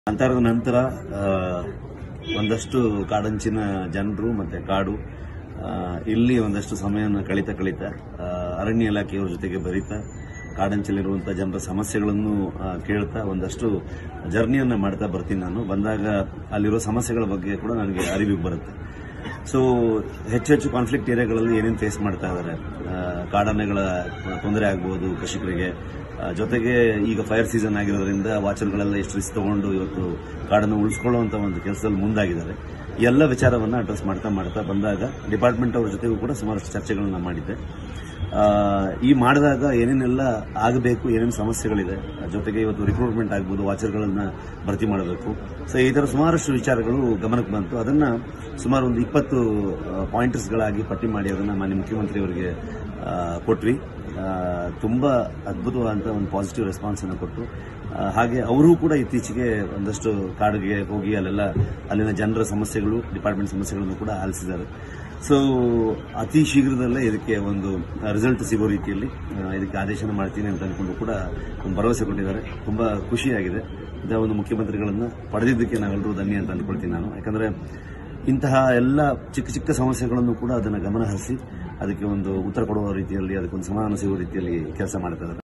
ಅಂತರದ ನಂತರ ಆ, ಒಂದಷ್ಟು ಕಾಡಂಚಿನ ಜನರು ಮತ್ತೆ ಕಾಡು ಆ, ಇಲ್ಲಿ ಒಂದಷ್ಟು ಸಮಯವನ್ನು ಕಳೀತಾ ಕಳೀತಾ ಆ, ಅರಣ್ಯ ಇಲಾಖೆಯವರ ಜೊತೆಗೆ ಬರೀತಾ ಕಾಡಂಚಲಿರುವಂತಹ ಜನರ ಸಮಸ್ಯೆಗಳನ್ನು ಆ, ಕೇಳ್ತಾ ಒಂದಷ್ಟು ಜರ್ನಿಯನ್ನ ಮಾಡ್ತಾ ಬರ್ತೀನಿ ನಾನು ಬಂದಾಗ ಅಲ್ಲಿರೋ ಸಮಸ್ಯೆಗಳ ಬಗ್ಗೆ ಕೂಡ ನನಗೆ ಅರಿವಿಗೆ ಬರುತ್ತೆ ಸೊ ಹೆಚ್ಚು ಹೆಚ್ಚು ಕಾನ್ಫ್ಲಿಕ್ಟ್ ಏರಿಯಾಗಳಲ್ಲಿ ಏನೇನು ಫೇಸ್ ಮಾಡ್ತಾ ಇದ್ದಾರೆ ಆ, ಕಾಡಾನೆಗಳ ತೊಂದರೆ ಆಗ್ಬೋದು ಕೃಷಿಕರಿಗೆ ಆ, ಜೊತೆಗೆ ಈಗ ಫೈರ್ ಸೀಸನ್ ಆಗಿರೋದ್ರಿಂದ ವಾಚರ್ಗಳೆಲ್ಲ ಎಷ್ಟು ರಿಸ್ಕ್ ತಗೊಂಡು ಇವತ್ತು ಕಾಡನ್ನು ಉಳಿಸ್ಕೊಳ್ಳುವಂತ ಒಂದು ಕೆಲಸದಲ್ಲಿ ಮುಂದಾಗಿದ್ದಾರೆ ಈ ಎಲ್ಲ ವಿಚಾರವನ್ನ ಅಡ್ರೆಸ್ ಮಾಡ್ತಾ ಮಾಡ್ತಾ ಬಂದಾಗ ಡಿಪಾರ್ಟ್ಮೆಂಟ್ ಅವ್ರ ಜೊತೆಗೂ ಕೂಡ ಸುಮಾರಷ್ಟು ಚರ್ಚೆಗಳನ್ನ ಮಾಡಿದ್ದೆ ಆ, ಈ ಮಾಡಿದಾಗ ಏನೇನೆಲ್ಲ ಆಗಬೇಕು ಏನೇನು ಸಮಸ್ಯೆಗಳಿದೆ ಜೊತೆಗೆ ಇವತ್ತು ರಿಕ್ರೂಟ್ಮೆಂಟ್ ಆಗ್ಬೋದು ವಾಚರ್ಗಳನ್ನ ಭರ್ತಿ ಮಾಡಬೇಕು ಸೊ ಈ ತರ ಸುಮಾರಷ್ಟು ವಿಚಾರಗಳು ಗಮನಕ್ಕೆ ಬಂತು ಅದನ್ನ ಸುಮಾರು ಒಂದು ಇಪ್ಪತ್ತು ಪಾಯಿಂಟರ್ಸ್ಗಳಾಗಿ ಪಟ್ಟಿ ಮಾಡಿ ಅದನ್ನ ಮಾನ್ಯ ಮುಖ್ಯಮಂತ್ರಿಯವರಿಗೆ ಆ, ಕೊಟ್ವಿ ಆ, ತುಂಬಾ ಅದ್ಭುತವಾದಂತ ಒಂದು ಪಾಸಿಟಿವ್ ರೆಸ್ಪಾನ್ಸ್ ಅನ್ನು ಕೊಟ್ಟು ಆ, ಹಾಗೆ ಅವರು ಕೂಡ ಇತ್ತೀಚೆಗೆ ಒಂದಷ್ಟು ಕಾಡಿಗೆ ಹೋಗಿ ಅಲ್ಲೆಲ್ಲ ಅಲ್ಲಿನ ಜನರ ಸಮಸ್ಯೆಗಳು ಡಿಪಾರ್ಟ್ಮೆಂಟ್ ಸಮಸ್ಯೆಗಳನ್ನು ಕೂಡ ಆಲಿಸಿದ್ದಾರೆ ಸೊ ಅತಿ ಶೀಘ್ರದಲ್ಲೇ ಇದಕ್ಕೆ ಒಂದು ರಿಸಲ್ಟ್ ಸಿಗೋ ರೀತಿಯಲ್ಲಿ ಆ, ಇದಕ್ಕೆ ಆದೇಶನ ಮಾಡ್ತೀನಿ ಅಂತ ಅನ್ಕೊಂಡು ಕೂಡ ಒಂದು ಭರವಸೆ ಕೊಟ್ಟಿದ್ದಾರೆ ತುಂಬಾ ಖುಷಿಯಾಗಿದೆ ಇಂತಹ ಒಂದು ಮುಖ್ಯಮಂತ್ರಿಗಳನ್ನ ಪಡೆದಿದ್ದಕ್ಕೆ ನಾವೆಲ್ಲರೂ ಧನ್ಯ ಅಂತ ಅನ್ಕೊಳ್ತೀನಿ ನಾನು ಯಾಕಂದ್ರೆ ಇಂತಹ ಎಲ್ಲ ಚಿಕ್ಕ ಚಿಕ್ಕ ಸಮಸ್ಯೆಗಳನ್ನು ಕೂಡ ಅದನ್ನು ಗಮನ ಹರಿಸಿ ಅದಕ್ಕೆ ಒಂದು ಉತ್ತರ ಕೊಡುವ ರೀತಿಯಲ್ಲಿ ಅದಕ್ಕೊಂದು ಸಮಾಧಾನ ಸಿಗುವ ರೀತಿಯಲ್ಲಿ ಕೆಲಸ ಮಾಡ್ತಾ ಇದ್ದಾರೆ